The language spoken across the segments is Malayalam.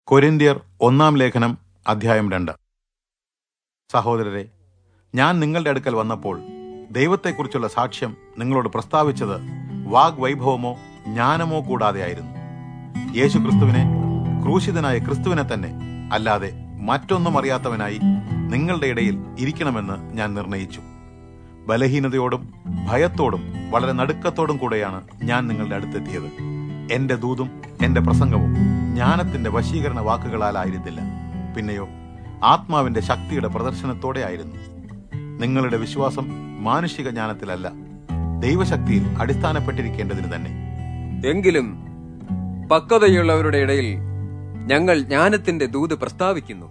കൊരിന്ത്യർ ഒന്നാം ലേഖനം അധ്യായം രണ്ട് സഹോദരരെ ഞാൻ നിങ്ങളുടെ അടുക്കൽ വന്നപ്പോൾ ദൈവത്തെക്കുറിച്ചുള്ള സാക്ഷ്യം നിങ്ങളോട് പ്രസ്താവിച്ചത് വാഗ്വൈഭവമോ ജ്ഞാനമോ കൂടാതെയായിരുന്നു യേശു ക്രിസ്തുവിനെ ക്രൂശിതനായ ക്രിസ്തുവിനെ തന്നെ അല്ലാതെ മറ്റൊന്നും അറിയാത്തവനായി നിങ്ങളുടെ ഇടയിൽ ഇരിക്കണമെന്ന് ഞാൻ നിർണയിച്ചു ബലഹീനതയോടും ഭയത്തോടും വളരെ നടുക്കത്തോടും കൂടെയാണ് ഞാൻ നിങ്ങളുടെ അടുത്തെത്തിയത് എന്റെ ദൂതും എന്റെ പ്രസംഗവും ജ്ഞാനത്തിന്റെ വശീകരണ വാക്കുകളാലായിരുന്നില്ല പിന്നെയോ ആത്മാവിന്റെ ശക്തിയുടെ പ്രദർശനത്തോടെ ആയിരുന്നു നിങ്ങളുടെ വിശ്വാസം മാനുഷിക ജ്ഞാനത്തിലല്ല ദൈവശക്തിയിൽ അടിസ്ഥാനപ്പെട്ടിരിക്കേണ്ടതിന് തന്നെ എങ്കിലും പക്വതയുള്ളവരുടെ ഇടയിൽ ഞങ്ങൾ ജ്ഞാനത്തിന്റെ ദൂത് പ്രസ്താവിക്കുന്നു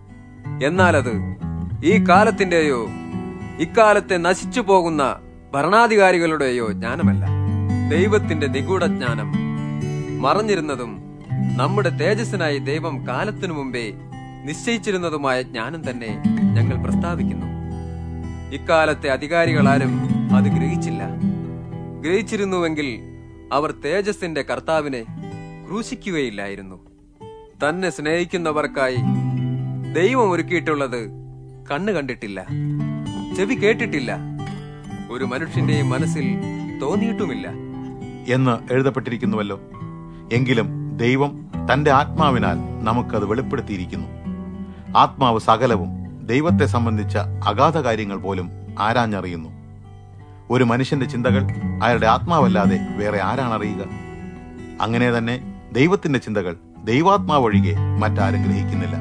എന്നാൽ അത് ഈ കാലത്തിന്റെയോ ഇക്കാലത്തെ നശിച്ചു പോകുന്ന ഭരണാധികാരികളുടെയോ ജ്ഞാനമല്ല ദൈവത്തിന്റെ നിഗൂഢ ജ്ഞാനം മറഞ്ഞിരുന്നതും നമ്മുടെ തേജസ്സിനായി ദൈവം കാലത്തിനു മുമ്പേ നിശ്ചയിച്ചിരുന്നതുമായ ജ്ഞാനം തന്നെ ഞങ്ങൾ പ്രസ്താവിക്കുന്നു ഇക്കാലത്തെ അധികാരികളാരും അത് ഗ്രഹിച്ചില്ല ഗ്രഹിച്ചിരുന്നുവെങ്കിൽ അവർ തേജസ്സിന്റെ കർത്താവിനെ ക്രൂശിക്കുകയില്ലായിരുന്നു തന്നെ സ്നേഹിക്കുന്നവർക്കായി ദൈവം ഒരുക്കിയിട്ടുള്ളത് കണ്ണ് കണ്ടിട്ടില്ല ചെവി കേട്ടിട്ടില്ല ഒരു മനുഷ്യന്റെയും മനസ്സിൽ തോന്നിയിട്ടുമില്ല എന്ന് എഴുതപ്പെട്ടിരിക്കുന്നുവല്ലോ എങ്കിലും ദൈവം തന്റെ ആത്മാവിനാൽ നമുക്കത് വെളിപ്പെടുത്തിയിരിക്കുന്നു ആത്മാവ് സകലവും ദൈവത്തെ സംബന്ധിച്ച അഗാധ കാര്യങ്ങൾ പോലും ആരാഞ്ഞറിയുന്നു ഒരു മനുഷ്യന്റെ ചിന്തകൾ അയാളുടെ ആത്മാവല്ലാതെ വേറെ ആരാണറിയുക അങ്ങനെ തന്നെ ദൈവത്തിന്റെ ചിന്തകൾ ദൈവാത്മാവൊഴികെ മറ്റാരും ഗ്രഹിക്കുന്നില്ല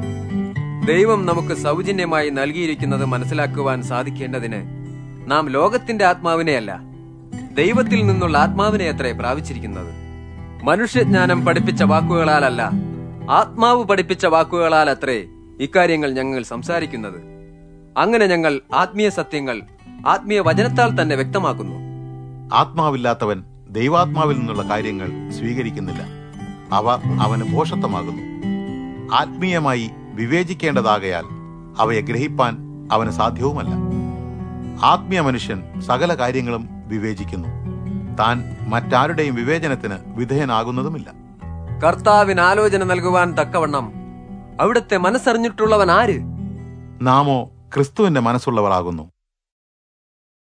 ദൈവം നമുക്ക് സൗജന്യമായി നൽകിയിരിക്കുന്നത് മനസ്സിലാക്കുവാൻ സാധിക്കേണ്ടതിന് നാം ലോകത്തിന്റെ ആത്മാവിനെയല്ല ദൈവത്തിൽ നിന്നുള്ള ആത്മാവിനെ അത്രേ പ്രാപിച്ചിരിക്കുന്നത് മനുഷ്യജ്ഞാനം പഠിപ്പിച്ച വാക്കുകളാലല്ല ആത്മാവ് പഠിപ്പിച്ച വാക്കുകളാൽ അത്രേ ഇക്കാര്യങ്ങൾ ഞങ്ങൾ സംസാരിക്കുന്നത് അങ്ങനെ ഞങ്ങൾ ആത്മീയ സത്യങ്ങൾ ആത്മീയ വചനത്താൽ തന്നെ വ്യക്തമാക്കുന്നു ആത്മാവില്ലാത്തവൻ ദൈവാത്മാവിൽ നിന്നുള്ള കാര്യങ്ങൾ സ്വീകരിക്കുന്നില്ല അവ അവന് ഭോഷത്വമാകുന്നു ആത്മീയമായി വിവേചിക്കേണ്ടതാകയാൽ അവയെ ഗ്രഹിപ്പാൻ അവന് സാധ്യവുമല്ല ആത്മീയ മനുഷ്യൻ സകല കാര്യങ്ങളും വിവേചിക്കുന്നു താൻ മറ്റാരുടെയും വിവേചനത്തിന് വിധേയനാകുന്നതുമില്ല കർത്താവിന് ആലോചന നൽകുവാൻ തക്കവണ്ണം അവിടുത്തെ മനസ്സറിഞ്ഞിട്ടുള്ളവൻ ആര് നാമോ ക്രിസ്തുവിന്റെ മനസ്സുള്ളവരാകുന്നു